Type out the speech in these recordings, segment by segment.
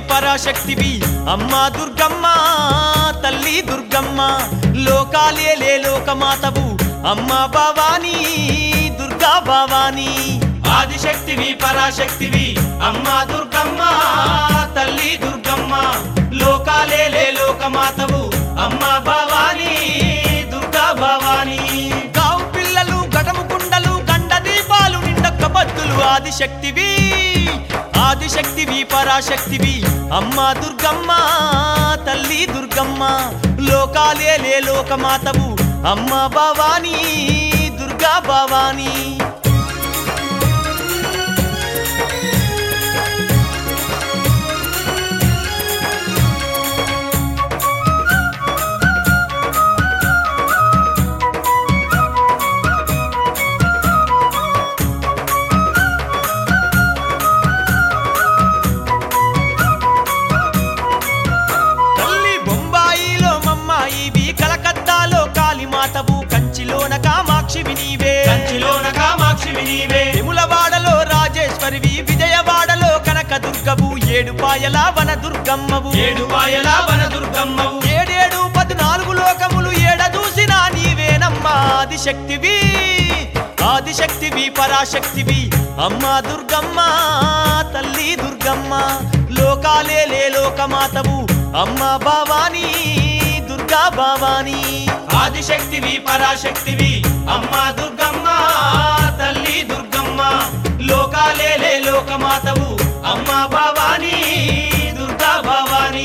పరాశక్తివి అమ్మా దుర్గమ్మ తల్లి దుర్గమ్మ లోకాలేలే లోకమాతవు అమ్మా భవానీ దుర్గా భవానీ ఆదిశక్తివి పరాశక్తివి అమ్మా దుర్గమ్మ తల్లి దుర్గమ్మ లోకాలేలే లోకమాతవు అమ్మా భవానీ దుర్గా భవానీ గావు పిల్లలు గటము కుండలు గండ దీపాలు నిండొక్క బద్దులు ఆదిశక్తివి ఆదిశక్తివి పరాశక్తివి అమ్మా దుర్గమ్మ తల్లి దుర్గమ్మ లోకాలేలే లోకమాతవు అమ్మా భవానీ దుర్గా భవానీ తల్లి బొంబాయిలో మమ్మాయివి కలకత్తాలో కాళీమాతవు కంచిలోన కామాక్షివి నీవే కంచిలోన కామాక్షివి నీవే తిములవాడలో రాజేశ్వరివి విజయవాడలో కనక దుర్గవు ఏడుపాయల వన దుర్గమ్మవు ఏడు పాయల వన దుర్గమ్మవు ఏడేడు పద్నాలుగు లోకములు ఏడ చూసినా నీవేనమ్మా ఆదిశక్తివి ఆదిశక్తివి పరాశక్తివి అమ్మా దుర్గమ్మ తల్లి దుర్గమ్మ లోకాలేలే లోకమాతవు అమ్మా భవానీ దుర్గా భవానీ ఆదిశక్తివి పరాశక్తివి అమ్మా దుర్గమ్మ తల్లి దుర్గమ్మ లోకాలేలే లోకమాతవు అమ్మా భవానీ దుర్గా భవానీ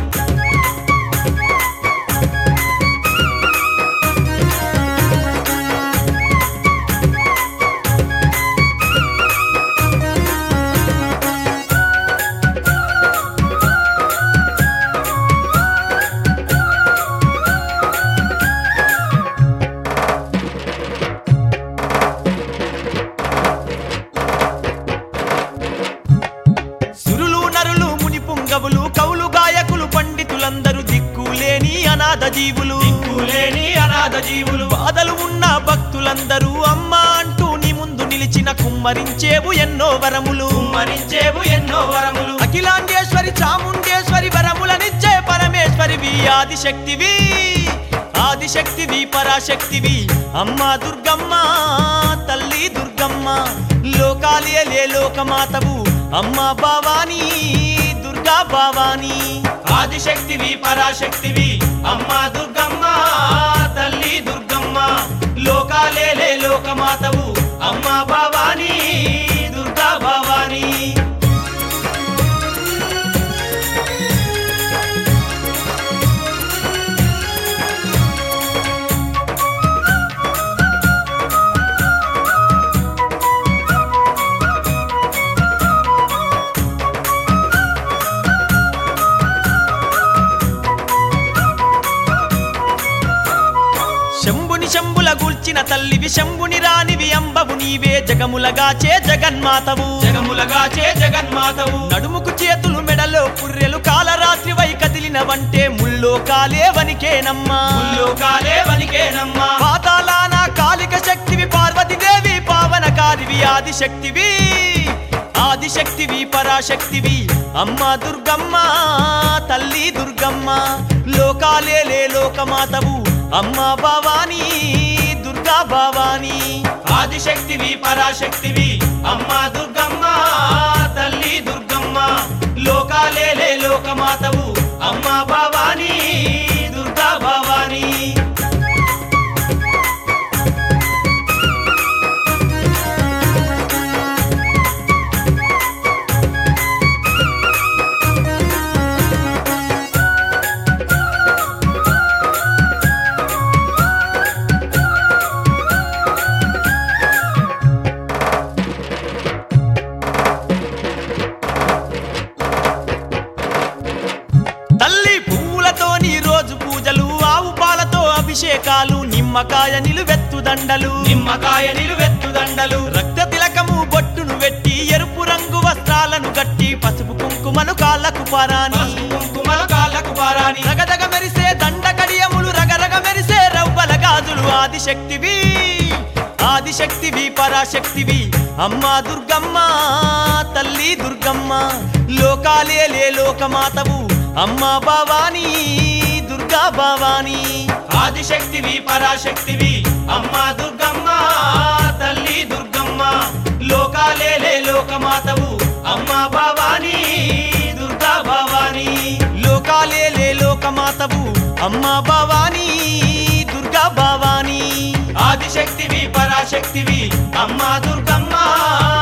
సురులు నరులు ముని పుంగవులు కౌలు గాయకులు పండితులందరూ దిక్కులేని అనాథ జీవులు దిక్కులేని అనాథ జీవులు బాధలు ఉన్న భక్తులందరూ అమ్మ అంటూ నీ ముందు నిలిచిన కుమ్మరించేవు ఎన్నో వరములు మరించేవు ఎన్నో వరములు అఖిలాండేశ్వరి చాముండేశ్వరి వరములనిచ్చే పరమేశ్వరివి ఆదిశక్తివి ఆదిశక్తివి పరాశక్తివి అమ్మా దుర్గమ్మ తల్లి దుర్గమ్మ లోకాలేలే లోకమాతవు అమ్మా భవానీ దుర్గా భవానీ ఆదిశక్తివి పరాశక్తివి అమ్మా దుర్గమ్మ తల్లి దుర్గమ్మ లోకాలేలే లోకమాతవు అమ్మా భవానీ దుర్గా భవానీ శంభుని శంభుల గూల్చిన తల్లివి శంభుని రానివి అంబవు నీవే జగములగాచే జగన్మాతవు జగములగాచే జగన్మాతవు నడుముకు చేతులు మెడలో పుర్రెలు కాలరాత్రి వై కదిలినవంటే ముల్లో కాలే వనికేనమ్మా లోకాలే వనికేనమ్మా పాతాళాన కాలిక శక్తివి పార్వతీదేవి పావనకారివి ఆదిశక్తివి ఆదిశక్తివి పరాశక్తివి అమ్మ దుర్గమ్మ తల్లి దుర్గమ్మ లోకాలేలే లోకమాతవు అమ్మ భవానీ దుర్గా భవానీ ఆదిశక్తివి పరాశక్తివి అమ్మా దుర్గమ్మ తల్లి దుర్గమ్మ లోకాలేలే లోకమాతవు అమ్మా భవానీ దుర్గా భవానీ తల్లి పువ్వులతోని రోజు పూజలు ఆవు పాలతో అభిషేకాలు నిమ్మకాయ నిలువెత్తు దండలు నిమ్మకాయ నిలువెత్తు దండలు రక్త తిలకము బొట్టును వెట్టి ఎరుపు రంగు వస్త్రాలను కట్టి పసుపు కుంకుమను కాళ్ళకు పారాని పసుపు కుంకుమల కాళ్ళకు పారాని రగదగ మెరిసే దండ కడియములు రగరగ మెరిసే రవ్వల గాజులు ఆదిశక్తివి ఆదిశక్తివి పరాశక్తివి అమ్మా దుర్గమ్మ తల్లి దుర్గమ్మ లోకాలేలే లోకమాతవు అమ్మా భవానీ దుర్గా భవానీ ఆదిశక్తివి పరాశక్తివి అమ్మా దుర్గమ్మ తల్లి దుర్గమ్మ లోకాలేలే లోకమాతవు అమ్మా భవానీ దుర్గా భవానీ లోకాలేలే లోకమాతవు అమ్మా భవానీ దుర్గా భవానీ ఆదిశక్తివి పరాశక్తివి అమ్మా దుర్గమ్మ